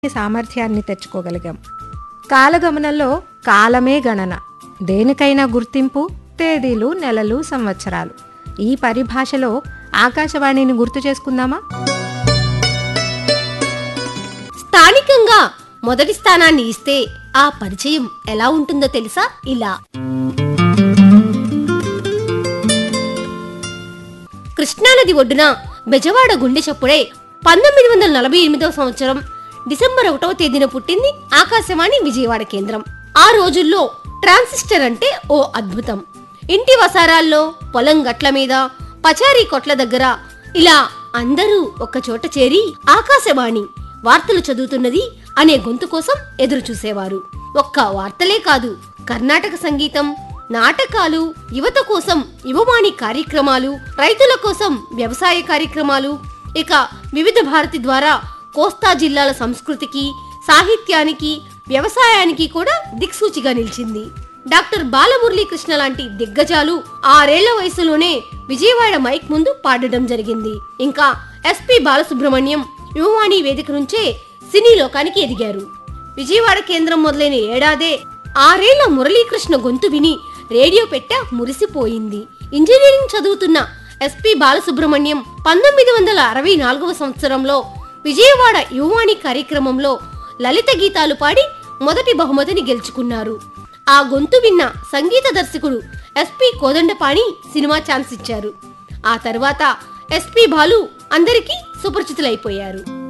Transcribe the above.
సామర్థ్యాన్ని తెచ్చుకోగలిగాం కాలగమనంలో కాలమే గణన దేనికైనా గుర్తింపు తేదీలు నెలలు సంవత్సరాలు ఈ పరిభాషలో ఆకాశవాణిని గుర్తు చేసుకుందామా స్థానికంగా మొదటి స్థానాన్ని ఇస్తే ఆ పరిచయం ఎలా ఉంటుందో తెలుసా ఇలా కృష్ణానది ఒడ్డున బెజవాడ గుండె చప్పుడే పంతొమ్మిది వందల నలభై ఎనిమిదవ సంవత్సరం డిసెంబర్ ఒకటవ తేదీన పుట్టింది ఆకాశవాణి విజయవాడ కేంద్రం ఆ రోజుల్లో ట్రాన్సిస్టర్ అంటే ఓ అద్భుతం ఇంటి వసారాల్లో పొలం గట్ల మీద పచారీ కొట్ల దగ్గర ఇలా అందరూ ఒక్క చోట చేరి ఆకాశవాణి వార్తలు చదువుతున్నది అనే గొంతు కోసం ఎదురు చూసేవారు ఒక్క వార్తలే కాదు కర్ణాటక సంగీతం నాటకాలు యువత కోసం యువవాణి కార్యక్రమాలు రైతుల కోసం వ్యవసాయ కార్యక్రమాలు ఇక వివిధ భారతి ద్వారా కోస్తా జిల్లాల సంస్కృతికి సాహిత్యానికి వ్యవసాయానికి కూడా దిక్సూచిగా నిలిచింది డాక్టర్ బాలమురళీకృష్ణ లాంటి దిగ్గజాలు ఆరేళ్ల వయసులోనే విజయవాడ మైక్ ముందు పాడడం జరిగింది ఇంకా ఎస్పి బాలసుబ్రహ్మణ్యం యువవాణి వేదిక నుంచే సినీ లోకానికి ఎదిగారు విజయవాడ కేంద్రం మొదలైన ఏడాదే ఆరేళ్ల మురళీకృష్ణ గొంతు విని రేడియో పెట్ట మురిసిపోయింది ఇంజనీరింగ్ చదువుతున్న ఎస్పి బాలసుబ్రహ్మణ్యం పంతొమ్మిది వందల అరవై నాలుగవ సంవత్సరంలో విజయవాడ యువవాణి కార్యక్రమంలో లలిత గీతాలు పాడి మొదటి బహుమతిని గెలుచుకున్నారు ఆ గొంతు విన్న సంగీత దర్శకుడు ఎస్పి కోదండపాణి సినిమా ఛాన్స్ ఇచ్చారు ఆ తర్వాత ఎస్పి బాలు అందరికీ సుపరిచితులైపోయారు